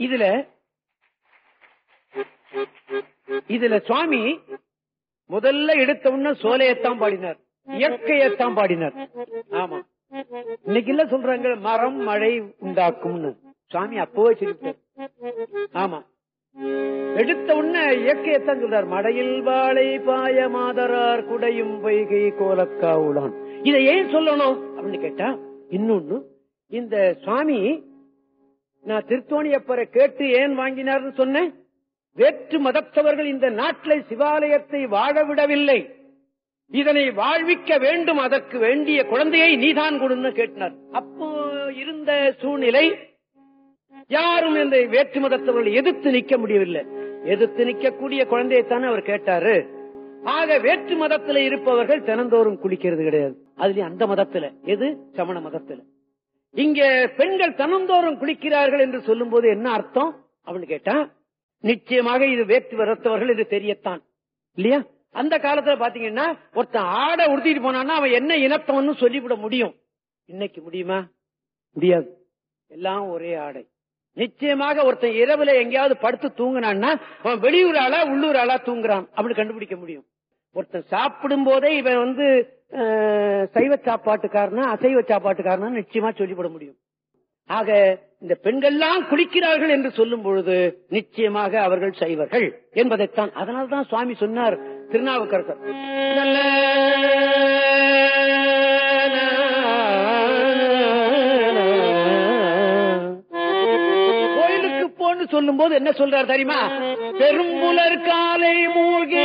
இதுல இதுல சுவாமி முதல்ல எடுத்த உடனே சோலையத்தான் பாடினார் இயற்கையத்தான் பாடினார் ஆமா இன்னைக்கு இல்ல சொல்றாங்க மரம் மழை உண்டாக்கும்னு சுவாமி அப்பவே சொல்லிட்டார் ஆமா எடுத்த உடனே இயற்கையத்தான் சொல்றார் மடையில் வாழை பாய மாதரார் குடையும் வைகை கோலக்காவுளான் இதை ஏன் சொல்லணும் அப்படின்னு கேட்டா இன்னொன்னு இந்த சுவாமி நான் திருத்தோணியப்பரை கேட்டு ஏன் வாங்கினார்னு சொன்னேன் வேற்று மதத்தவர்கள் இந்த நாட்டில் சிவாலயத்தை வாழ விடவில்லை இதனை வாழ்விக்க வேண்டும் அதற்கு வேண்டிய குழந்தையை நீதான் கொடுன்னு கேட்டினார் அப்போ இருந்த சூழ்நிலை யாரும் இந்த வேற்று மதத்தவர்கள் எதிர்த்து நிக்க முடியவில்லை எதிர்த்து நிக்கக்கூடிய குழந்தையைத்தானே அவர் கேட்டாரு ஆக வேற்று மதத்துல இருப்பவர்கள் தினந்தோறும் குளிக்கிறது கிடையாது அதுலயும் அந்த மதத்துல எது சமண மதத்துல இங்க பெண்கள் தினந்தோறும் குளிக்கிறார்கள் என்று சொல்லும் போது என்ன அர்த்தம் அப்படின்னு கேட்டா நிச்சயமாக இது வேற்று மதத்தவர்கள் என்று தெரியத்தான் இல்லையா அந்த காலத்துல பாத்தீங்கன்னா ஒருத்தன் ஆடை உடுத்திட்டு போனான்னா அவன் என்ன இனத்தவன்னு சொல்லிவிட முடியும் இன்னைக்கு முடியுமா முடியாது எல்லாம் ஒரே ஆடை நிச்சயமாக ஒருத்தன் இரவுல எங்கேயாவது படுத்து தூங்கினான்னா அவன் வெளியூர் ஆளா உள்ளூர் ஆளா தூங்குறான் அப்படி கண்டுபிடிக்க முடியும் ஒருத்தன் சாப்பிடும் போதே இவன் வந்து அஹ், சைவ சாப்பாட்டுக்காரனா அசைவ சாப்பாட்டுக்காரனா நிச்சயமா சொல்லிவிட முடியும் ஆக இந்த பெண்கள்லாம் குளிக்கிறார்கள் என்று சொல்லும் பொழுது நிச்சயமாக அவர்கள் சைவர்கள் என்பதைத்தான் அதனால்தான் சுவாமி சொன்னார் திருநாவுக்கரசர் நல்ல கோயிலுக்கு போன்னு சொல்லும் போது என்ன சொல்றார் தெரியுமா பெரும்புலர் காலை மூழ்கி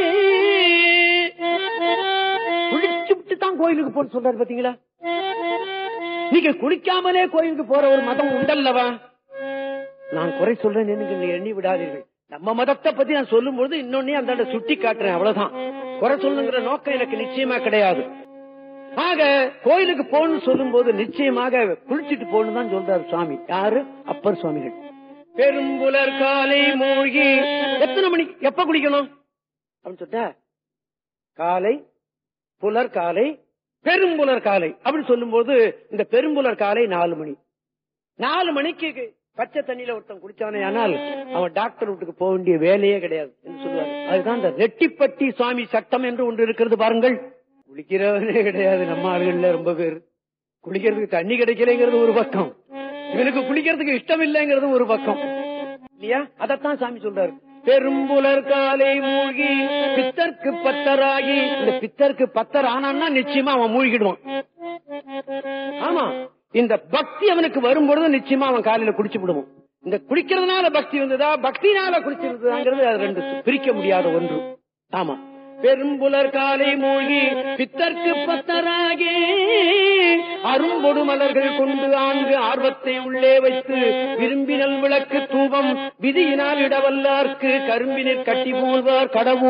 குளிச்சு விட்டு தான் கோயிலுக்கு போன்னு சொல்றாரு பாத்தீங்களா நீங்க குளிக்காமலே கோயிலுக்கு போற ஒரு மதம் உண்டல்லவா நான் குறை சொல்றேன் எனக்கு நீ எண்ணி விடாதீர்கள் நம்ம மதத்தை பத்தி நான் சொல்லும் பொழுது இன்னொன்னே அந்த இடத்துல சுட்டி காட்டுறேன் அவ்வளவுதான் குறை சொல்லுங்கிற நோக்கம் எனக்கு நிச்சயமா கிடையாது ஆக கோயிலுக்கு போகணும்னு சொல்லும் போது நிச்சயமாக குளிச்சுட்டு போகணும் தான் சொல்றாரு சுவாமி யாரு அப்பர் சுவாமிகள் பெரும்புலர் காலை மூழ்கி எத்தனை மணிக்கு எப்ப குளிக்கணும் அப்படின்னு சொல்லிட்டா காலை புலர் காலை பெரும்புலர் காலை அப்படின்னு சொல்லும்போது இந்த பெரும்புலர் காலை நாலு மணி நாலு மணிக்கு பச்சை தண்ணியில ஒருத்தன் குடிச்சானே ஆனால் அவன் டாக்டர் வீட்டுக்கு போக வேண்டிய வேலையே கிடையாது என்று சொல்லுவாங்க அதுதான் இந்த ரெட்டிப்பட்டி சுவாமி சட்டம் என்று ஒன்று இருக்கிறது பாருங்கள் குளிக்கிறவனே கிடையாது நம்ம ஆளுகள்ல ரொம்ப பேர் குளிக்கிறதுக்கு தண்ணி கிடைக்கலைங்கிறது ஒரு பக்கம் இவனுக்கு குளிக்கிறதுக்கு இஷ்டம் இல்லைங்கிறது ஒரு பக்கம் இல்லையா அதத்தான் சாமி சொல்றாரு பெரும்புலர் காலை மூழ்கி பித்தர்க்கு பத்தராகி இந்த பித்தர்க்கு பத்தர் ஆனான்னா நிச்சயமா அவன் மூழ்கிடுவான் ஆமா இந்த பக்தி அவனுக்கு வரும்பொழுது நிச்சயமா அவன் காலையில குடிச்சு விடுவான் இந்த குடிக்கிறதுனால பக்தி வந்ததா பக்தினால குடிச்சிருந்ததாங்கிறது அது ரெண்டு பிரிக்க முடியாத ஒன்று ஆமா பெரும்புலர் காலை மூழ்கி பித்தர்க்கு பத்தராகி அரும்பொடு மலர்கள் கொண்டு ஆங்கு ஆர்வத்தை உள்ளே வைத்து விரும்பினல் விளக்கு தூபம் விதியினால் இடவல்லார்க்கு கரும்பினில் கட்டி போல்வார் கடவுள்